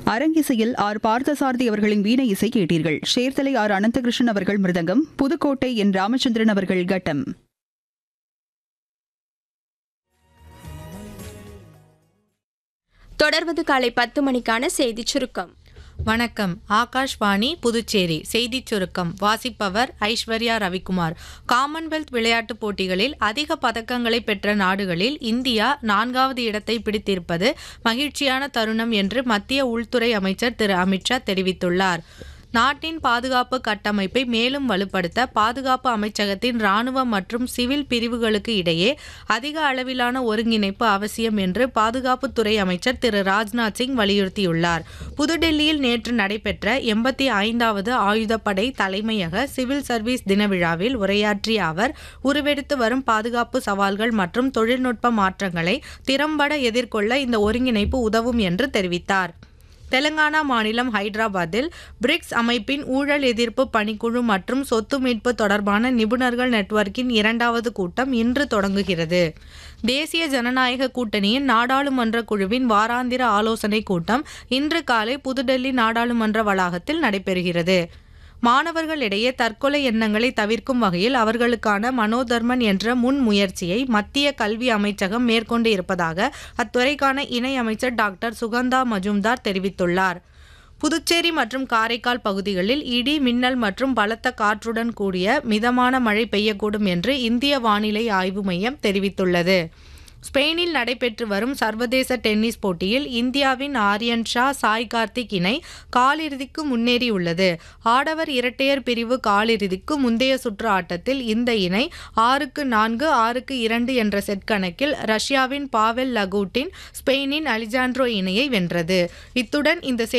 அரங்கிசையில் R Parthasarathy அவர்களின் வீணை இசை கேட்டீர்கள் சேர்த்தலை ஆர் அனந்தகிருஷ்ணன் அவர்கள் மிருதங்கம் புதுக்கோட்டை என் ராமச்சந்திரன் அவர்கள் கட்டம் தொடர்வது காலை பத்து மணிக்கான செய்திச் சுருக்கம் வணக்கம் ஆகாஷ்வாணி புதுச்சேரி செய்திச் சுருக்கம் வாசிப்பவர் ஐஸ்வர்யா ரவிக்குமார் காமன்வெல்த் விளையாட்டுப் போட்டிகளில் அதிக பதக்கங்களை பெற்ற நாடுகளில் இந்தியா நான்காவது இடத்தை பிடித்திருப்பது மகிழ்ச்சியான தருணம் என்று மத்திய உள்துறை அமைச்சர் திரு அமித்ஷா தெரிவித்துள்ளார் நாட்டின் பாதுகாப்பு கட்டமைப்பை மேலும் வலுப்படுத்த பாதுகாப்பு அமைச்சகத்தின் ராணுவ மற்றும் சிவில் பிரிவுகளுக்கு இடையே அதிக அளவிலான ஒருங்கிணைப்பு அவசியம் என்று பாதுகாப்புத்துறை அமைச்சர் திரு ராஜ்நாத் சிங் வலியுறுத்தியுள்ளார் புதுடெல்லியில் நேற்று நடைபெற்ற எண்பத்தி ஐந்தாவது ஆயுதப்படை தலைமையக சிவில் சர்வீஸ் தின விழாவில் உரையாற்றிய அவர் உருவெடுத்து வரும் பாதுகாப்பு சவால்கள் மற்றும் தொழில்நுட்ப மாற்றங்களை திறம்பட எதிர்கொள்ள இந்த ஒருங்கிணைப்பு உதவும் என்று தெரிவித்தார் தெலங்கானா மாநிலம் ஹைதராபாத்தில் பிரிக்ஸ் அமைப்பின் ஊழல் எதிர்ப்பு பணிக்குழு மற்றும் சொத்து மீட்பு தொடர்பான நிபுணர்கள் நெட்வொர்க்கின் இரண்டாவது கூட்டம் இன்று தொடங்குகிறது தேசிய ஜனநாயக கூட்டணியின் நாடாளுமன்ற குழுவின் வாராந்திர ஆலோசனைக் கூட்டம் இன்று காலை புதுடெல்லி நாடாளுமன்ற வளாகத்தில் நடைபெறுகிறது மாணவர்களிடையே தற்கொலை எண்ணங்களை தவிர்க்கும் வகையில் அவர்களுக்கான மனோதர்மன் என்ற முன் முயற்சியை மத்திய கல்வி அமைச்சகம் மேற்கொண்டு இருப்பதாக அத்துறைக்கான இணை அமைச்சர் டாக்டர் சுகந்தா மஜும்தார் தெரிவித்துள்ளார் புதுச்சேரி மற்றும் காரைக்கால் பகுதிகளில் இடி மின்னல் மற்றும் பலத்த காற்றுடன் கூடிய மிதமான மழை பெய்யக்கூடும் என்று இந்திய வானிலை ஆய்வு மையம் தெரிவித்துள்ளது ஸ்பெயினில் நடைபெற்று வரும் சர்வதேச டென்னிஸ் போட்டியில் இந்தியாவின் ஆரியன் ஷா சாய் கார்த்திக் இணை காலிறுதிக்கு முன்னேறியுள்ளது ஆடவர் இரட்டையர் பிரிவு காலிறுதிக்கு முந்தைய சுற்று ஆட்டத்தில் இந்த இணை ஆறுக்கு நான்கு ஆறுக்கு இரண்டு என்ற செட் கணக்கில் ரஷ்யாவின் பாவெல் லகூட்டின் ஸ்பெயினின் அலிஜாண்ட்ரோ இணையை வென்றது இத்துடன் இந்த